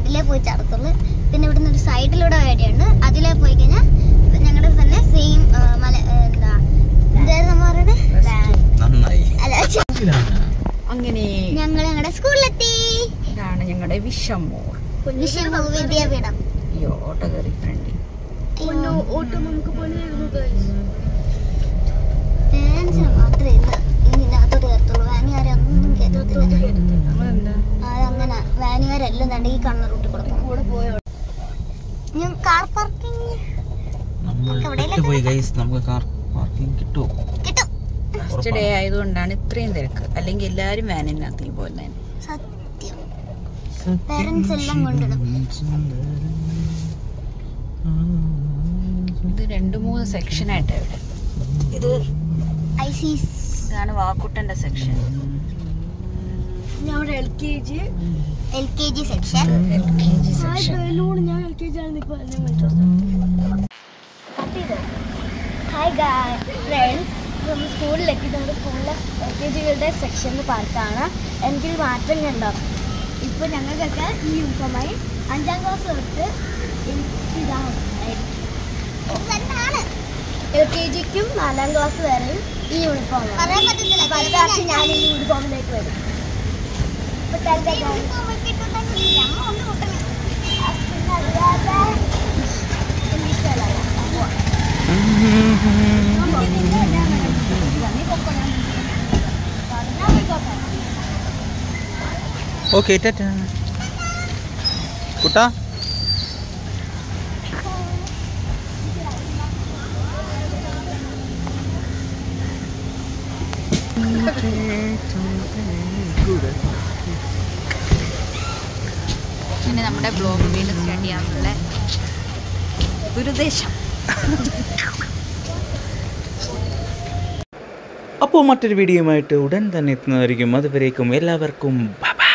സൈഡിലേ പോയി ചാടത്തുള്ളൂ പിന്നെ ഇവിടുന്ന് ഒരു സൈഡിലൂടെ വഴിയുണ്ട് അതിലേ പോയി കഴിഞ്ഞാൽ ഞങ്ങളുടെ തന്നെ സെയിം മല ഏ, എന്താ എന്തായിരുന്നു നമ്മൾ പറയുന്നത് നന്നായി അല്ല അങ്ങനെ ഞങ്ങൾ ഞങ്ങളുടെ സ്കൂളിലെത്തി ഇതാണ് ഞങ്ങളുടെ വിഷമോൾ വിഷയം വിദ്യാപീഠം ഈ ഓട്ടോ കയറി ഫ്രണ്ടി പേരൻസിന് മാത്രമേ ഇന്ന് ഇതിനകത്തോട്ട് കയറത്തുള്ളൂ വാനുകാരൊന്നും കയറ്റത്തില്ല നമ്മളെന്താ അതങ്ങനെ വാനുകാരെല്ലാം തന്നെ ഈ കണ്ണ റൂട്ടിൽ കൂടെ പോകും ഞാൻ കാർ പാർക്കിംഗ് നമ്മൾ എവിടെയെല്ലാം പോയി ഗൈസ് നമുക്ക് കാർ പാർക്കിംഗ് കിട്ടുമോ കിട്ടും ഫസ്റ്റ് ഡേ ആയതുകൊണ്ടാണ് ഇത്രയും തിരക്ക് അല്ലെങ്കിൽ എല്ലാവരും വാനിനകത്ത് പോകുന്നതിന് സത്യം Parents എല്ലാം കൊണ്ടിടും. ഇത് രണ്ട് മൂന്ന് സെക്ഷനായിട്ടാണ് ഇവിടെ ഇത് ഐ സി ഇതാണ് വാക്കുട്ടന്റെ സെക്ഷൻ ഞാൻ L K G L K G section L K G section ഞാൻ എൽ കെ ജി ആണ് ഇപ്പൊ എന്നെ വിളിച്ചത് ഹായ് ഫ്രണ്ട്സ് നമ്മൾ സ്കൂളിലെത്തി നമ്മുടെ സ്കൂളിലെ എൽ കെ ജികളുടെ സെക്ഷനിൽ പാർക്കാണ് എനിക്കൊരു മാറ്റം കണ്ടോ ഇപ്പോൾ ഞങ്ങൾക്കൊക്കെ ഈ യൂണിഫോമായി അഞ്ചാം ക്ലാസ് തൊട്ട് എനിക്ക് ഇതാണ് തന്നെയാണ് എൽ കെ ജിക്കും നാലാം ക്ലാസ് വരെയും ഈ യൂണിഫോമാണ് പറയാൻ പറ്റുന്നില്ല അപ്പോൾ അടുത്ത പ്രാവശ്യം ഞാൻ ഈ യൂണിഫോമിലേക്ക് വരും ഇപ്പോൾ തൽക്കാലം ഞമ്മ ഒന്ന് മുട്ടണം പിന്നെ അല്ലാതെ എനിക്ക് ഇഷ്ടമല്ല അപ്പോൾ ഓക്കെ ടാറ്റാ കുട്ടാ ഇനി നമ്മുടെ ബ്ലോഗ് വീണ്ടും സ്റ്റാർട്ട് ചെയ്യാനുള്ള ദുരുദ്ദേശം അപ്പോൾ മറ്റൊരു വീഡിയോയുമായിട്ട് ഉടൻ തന്നെ എത്തുന്നതായിരിക്കും അതുവരേക്കും എല്ലാവർക്കും ബൈ